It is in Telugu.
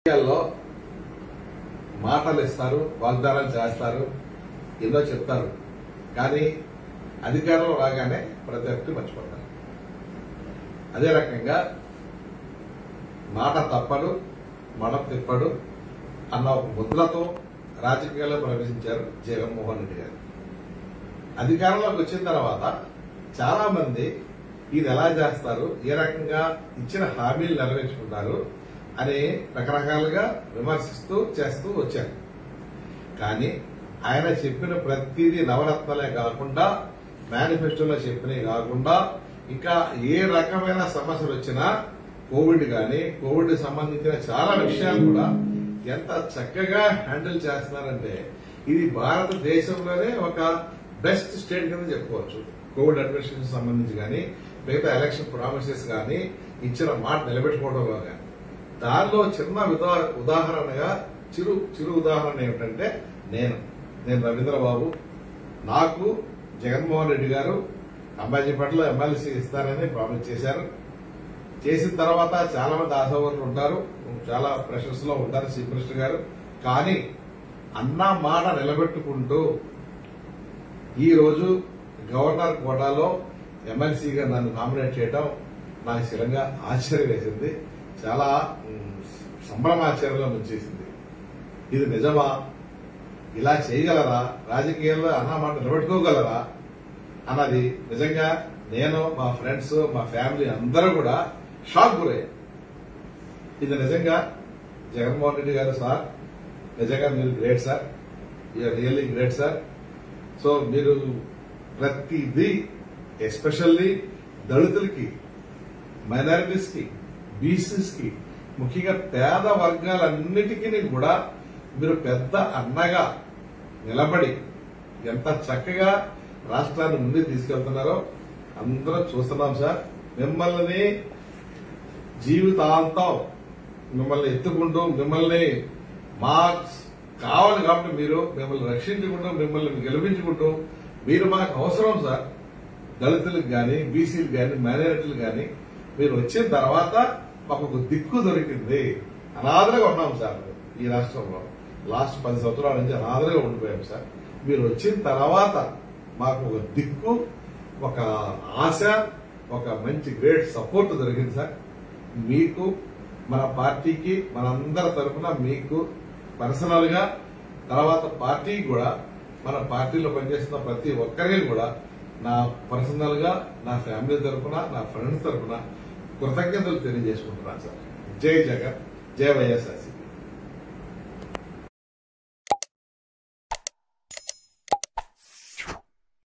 రాజకీయాల్లో మాటలు ఇస్తారు వాగ్దానాలు చేస్తారు ఎన్నో చెప్తారు కానీ అధికారంలో రాగానే ప్రతి ఒక్కటి మర్చిపోతారు అదే రకంగా మాట తప్పడు మడం తిప్పడు అన్న ఒక ముద్రతో రాజకీయాల్లో ప్రవేశించారు జగన్మోహన్ రెడ్డి గారు అధికారంలోకి వచ్చిన తర్వాత చాలా మంది ఇది ఎలా చేస్తారు ఏ రకంగా ఇచ్చిన హామీలు నెరవేర్చుకుంటారు అని రకరకాలుగా విమర్శిస్తూ చేస్తూ వచ్చారు కానీ ఆయన చెప్పిన ప్రతిదీ నవరత్నాలే కాకుండా మేనిఫెస్టోలో చెప్పినవి కాకుండా ఇంకా ఏ రకమైన సమస్యలు వచ్చినా కోవిడ్ గాని కోవిడ్ సంబంధించిన చాలా విషయాలు కూడా ఎంత చక్కగా హ్యాండిల్ చేస్తున్నారంటే ఇది భారతదేశంలోనే ఒక బెస్ట్ స్టేట్ కింద చెప్పుకోవచ్చు కోవిడ్ అడ్మినిస్ట్రేషన్ సంబంధించి కానీ మిగతా ఎలక్షన్ ప్రామిసెస్ కానీ ఇచ్చిన మాట నిలబెట్టుకోవడంలో కానీ దానిలో చిన్న ఉదా- ఉదాహరణగా చిరు చిరు ఉదాహరణ ఏమిటంటే నేను నేను రవీంద్రబాబు నాకు జగన్మోహన్ రెడ్డి గారు అంబాజీపేటలో ఎమ్మెల్సీ ఇస్తారని ప్రామిస్ చేశారు చేసిన తర్వాత చాలా మంది ఆశావర్లు ఉంటారు చాలా ప్రెషర్స్ లో ఉంటారు చీఫ్ మినిస్టర్ గారు కానీ అన్న మాట నిలబెట్టుకుంటూ ఈ రోజు గవర్నర్ కోటాలో ఎమ్మెల్సీగా నన్ను నామినేట్ చేయడం నాకు స్థిరంగా ఆశ్చర్యం వేసింది చాలా ఉమ్, సంభ్రమాశ్చర్యంలో ముంచేసింది ఇది నిజమా ఇలా చేయగలరా రాజకీయాల్లో అన్న మాట నిలబెట్టుకోగలరా అన్నది నిజంగా నేను మా ఫ్రెండ్స్ మా ఫ్యామిలీ అందరూ కూడా షాక్ గురయ్యారు ఇది నిజంగా జగన్మోహన్ రెడ్డి గారు సార్ నిజంగా మీరు great sir you are really great sir so మీరు ప్రతిదీ ఎస్పెషల్లీ దళితులకి మైనారిటీస్ కి బీసీస్ కి ముఖ్యంగా పేద వర్గాలన్నిటికీ కూడా మీరు పెద్ద అన్నగా నిలబడి ఎంత చక్కగా రాష్ట్రాన్ని ముందుకు తీసుకెళ్తున్నారో అందరం చూస్తున్నాం సార్ మిమ్మల్ని జీవితాంతం మిమ్మల్ని ఎత్తుకుంటూ మిమ్మల్ని మా కావాలి కాబట్టి మీరు మిమ్మల్ని రక్షించుకుంటూ మిమ్మల్ని గెలిపించుకుంటూ మీరు మాకు అవసరం సార్ దళితులకు గాని బీసీలకు గాని మైనారిటీలకు గాని మీరు వచ్చిన తర్వాత మాకు ఒక దిక్కు దొరికింది అనాథలుగా ఉన్నాం సార్ ఈ రాష్ట్రంలో లాస్ట్ పది సంవత్సరాల నుంచి అనాథలుగా ఉండిపోయాం సార్ మీరు వచ్చిన తర్వాత మాకు ఒక దిక్కు ఒక ఆశ ఒక మంచి గ్రేట్ సపోర్ట్ దొరికింది సార్ మీకు మన పార్టీకి మనందరి తరఫున మీకు పర్సనల్ గా తర్వాత పార్టీకి కూడా మన పార్టీలో పనిచేస్తున్న ప్రతి ఒక్కరికి కూడా నా పర్సనల్ గా నా ఫ్యామిలీ తరఫున నా ఫ్రెండ్స్ తరఫున కృతజ్ఞతలు తెలియజేసుకుంటున్నాను సార్ జై జగన్ జై వైఎస్ఆర్సీ